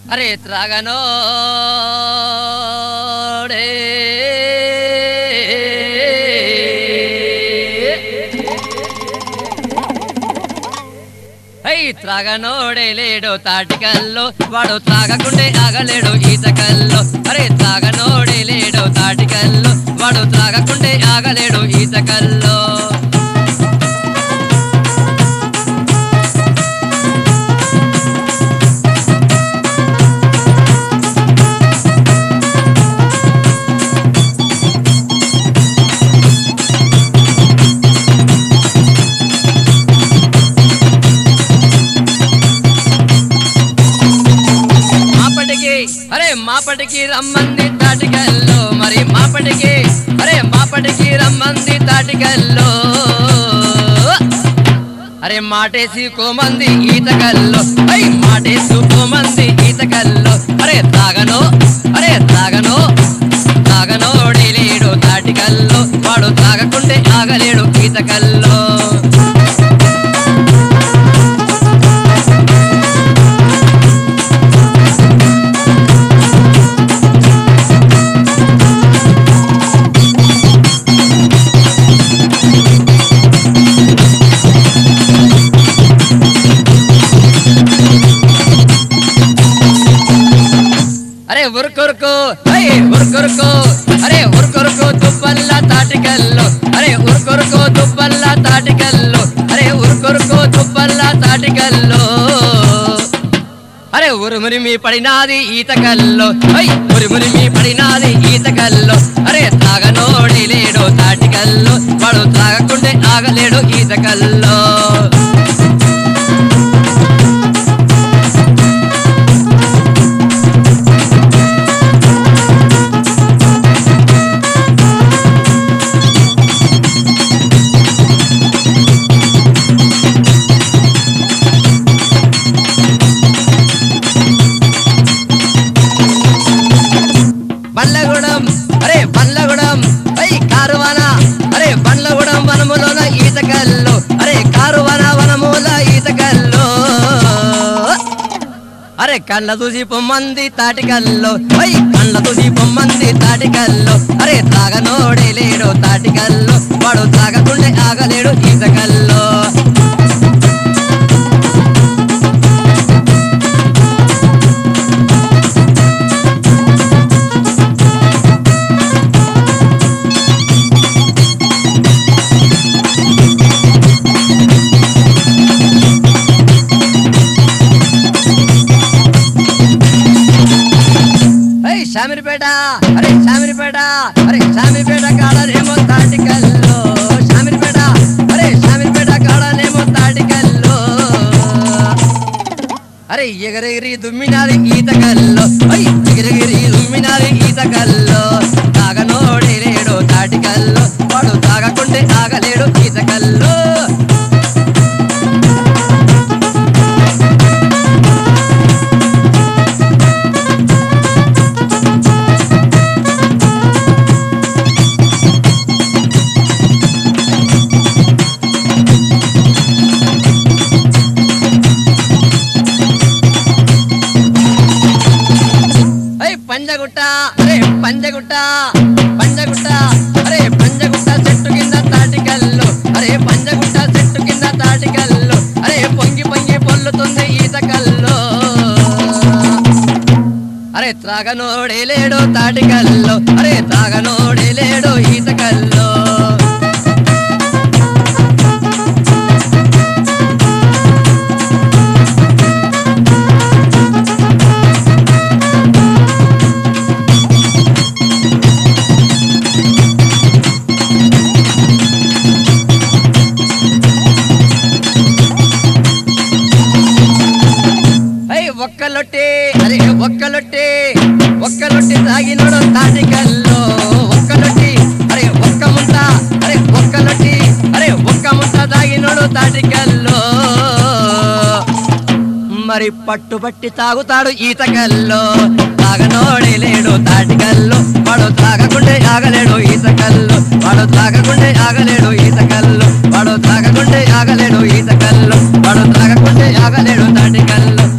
అరే త్రాగనో హై త్రాగనోడే లేడు తాటికల్లో వాడు త్రాగకుండే ఆగలేడు ఈతకల్లో అరే త్రాగనోడే లేడు తాటికల్లో వాడు త్రాగకుండే ఆగలేడు ఈతకల్లో మాపటికి అరే మాపటికి రమ్మంది తాటికల్లో మరి మాపటికి అరే మాపటికి రమ్మంది తాటికల్లో అరే మాటేసి కోమంది ఈతకల్లో అయ్ మాటేసి కోమంది ఈతకల్లో అరే తాగనో అరే తాగనో తాగనోడి లేడు తాటికల్లో వాడు తాగకుంటే ఆగలేడు ఈతకల్లో అరే ఉరుకొరుకు అరే ఉరుకొరుకు అరే ఉరుకొరుకు దుబ్బల్ల తాటికల్లు అరే ఉరుకొరుకు దుబ్బల్ల తాటికల్లు అరే ఉరుకొరుకు దుబ్బల్ల తాటికల్లు అరే ఉరుమురి మీ పడినాది ఈతకల్లో అయ్ ఉరుమురి మీ పడినాది ఈతకల్లో అరే తాగనోడి లేడు తాటికల్లు వాడు తాగకుంటే ఆగలేడు ఈతకల్లో బండ్లగూడెం అరే బండ్లగూడెం అయ్ కారువాన అరే బండ్లగూడెం వనములోన ఈతకల్లు అరే కారువాన వనముల ఈతకల్లు అరే కళ్ళ చూసి పొమ్మంది తాటికల్లు అయ్ కళ్ళ చూసి పొమ్మంది తాటికల్లు అరే తాగనోడే లేడు తాటికల్లు వాడు తాగకుండే ఆగలేడు ఈతకల్లు అరే శామిరిపేట అరే శామిరిపేట అరే శామిరిపేట కాడనేమో తాటికల్లు శామిరిపేట అరే శామిరిపేట కాడనేమో తాటికల్లు అరే ఎగరెగిరి దుమ్మినాది ఈతకల్లు అయ్ ఎగరెగిరి దుమ్మినాది ఈతకల్లు తాగనోడే లేడు తాటికల్లు వాడు తాగకుంటే ఆగలేడు ఈతకల్లు అరే పంజగుట్ట అరే పంజగుట్ట పంజగుట్ట అరే పంజగుట్ట చెట్టు కింద తాటికల్లు అరే పంజగుట్ట చెట్టు కింద తాటికల్లు అరే పొంగి పొంగి పొల్లుతుంది ఈతకల్లు అరే త్రాగనోడే లేడు తాటికల్లు అరే తాగనోడే లేడు ఈతకల్లు అయ్యి ఒక్కలొట్టి అరే ఒక్కలొట్టి ఒక్కలొట్టి తాగినోడు తాటికల్లో ఒక్కలొట్టి అరే ఒక్క ముంత అరే ఒక్కలొట్టి అరే ఒక్క ముంత తాగినోడు తాటికల్లో మరి పట్టుబట్టి తాగుతాడు ఈతకల్లో తాగనోడే లేడు తాటికల్లు వాడు తాగకుండే ఆగలేడు ఈతకల్లు వాడు తాగకుండే ఆగలేడు ఈతకల్లు వాడు తాగకుండే ఆగలేడు ఈతకల్లు వాడు తాగకుండే ఆగలేడు తాటికల్లు